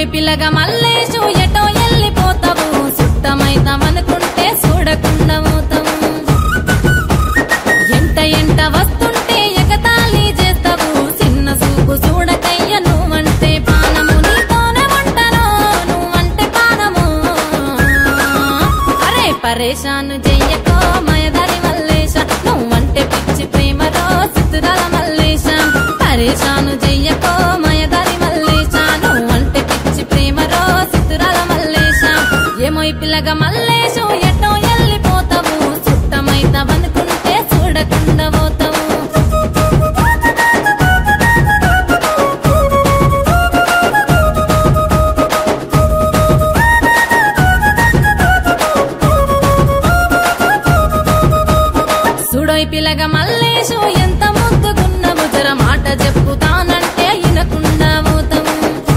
ఏమోయ్ పిల్లగా మల్లేషు ఎటో ఎల్లిపోతావు సుట్టమైతామనుకుంటే చూడకుండా పోతావు ఎంట ఎంట వస్తుంటే ఎగతాళి చేస్తావు చిన్న చూపు చూడకయ్య నువ్వంటే పానము నీతోనే ఉంటాను నువ్వంటే పానము అరే పరేషాను చెయ్యకో మయదరి మల్లేశ నువ్వంటే పిచ్చి ప్రేమలో చిత్రాల మల్లేశ పరేషాను చెయ్యకో మయదరి మల్లేశ నువ్వంటే పిచ్చి ప్రేమలో చిత్రాల మల్లేశ ఏమో ఈ పిల్లగా మల్లేశం ఎటో ఎల్లిపోతావు చుట్టమైతావనుకుంటే చూడకుండా పోతావు సుడోయ్ పిల్లగా మల్లేశు ఎంత ముద్దుకున్నావు జర మాట చెప్పుతానంటే ఇనకుండా పోతావు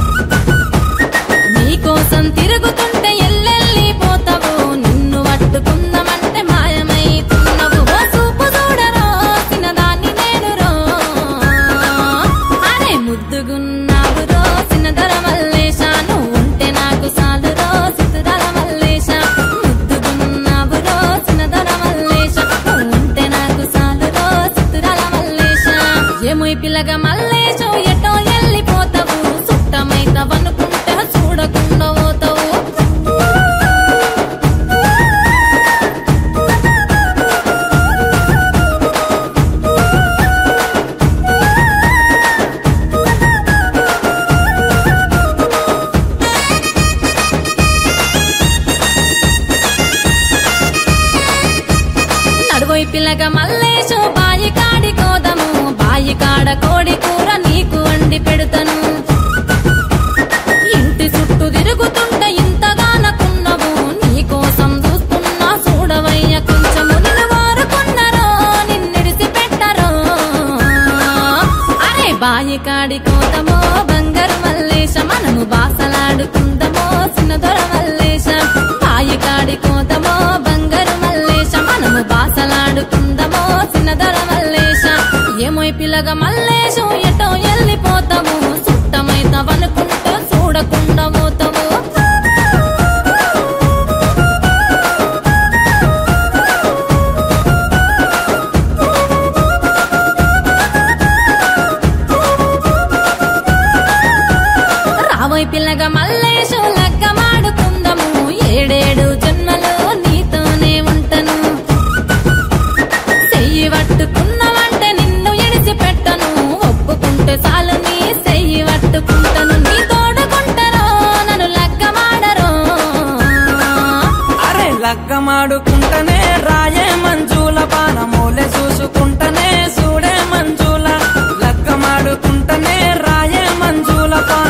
నీకోసం తిరుగుతుంటే ఎల్లెల్లి పోతావు నిన్ను పట్టుకుందామంటే మాయమైతున్నావు ఓ చూపు చూడరో చిన్నదాన్ని నేను రో అరే ముద్దుగున్నావు రో చిన్నదర మల్లేశ నువ్వు ఉంటే నాకు సాలు రో సితురాల మల్లేశ ముద్దుగున్నావు రో చిన్నదర మల్లేశ నువ్వు ఉంటే నాకు సాలు రో సితురాల మల్లేశ ఏమో ఈ పిల్లగా మల్లేశం ఎటో ఎల్లిపోతావు చుట్టమైతావనుకుంటే చూడకుండా పోతావు నడువోయ్ పిల్లగా మల్లేశు బాయి కాడి కోదము బాయి కాడ కోడి కూర నీకు వండి పెడతాను ఇంటి చుట్టూ తిరుగుతుంటే ఇంతగానకున్నవు నీకోసం చూస్తున్నా చూడవయ్య కొంచెము నిన్ను వారుకున్నారో నిన్నిడిసి పెట్టరో అరే బాయి కాడి కోతమో బంగారు మల్లేశ మనము బాసలాడుకుందామో చిన్నదొర మల్లేశ బాయి కాడి కోతమో బంగారు మల్లేశ మనము బాసలాడుకుందామో చిన్నదొర మల్లేశ ఏమో ఈ పిల్లగా మల్లేశం ఎటో ఎల్లిపోతాము చుట్టమైతావనుకుంటూ చూడకుండా పోతావు రాబోయ్ పిల్లగా మల్లేశు లగ్గమాడుకుందాము ఏడేడు జన్మలు నీతోనే ఉంటాను చెయ్యి పట్టుకున్నవంటే నిన్ను ఎడిసి పెట్టను ఒప్పుకుంటే చాలు నీ చెయ్యి పట్టుకుంటాను నీ తోడుకుంటారో నన్ను లగ్గమాడరో అరే లగ్గమాడుకుంటనే రాయే మంజుల పానమూలె చూసుకుంటనే చూడే మంజుల లగ్గమాడుకుంటనే రాయే మంజుల పాన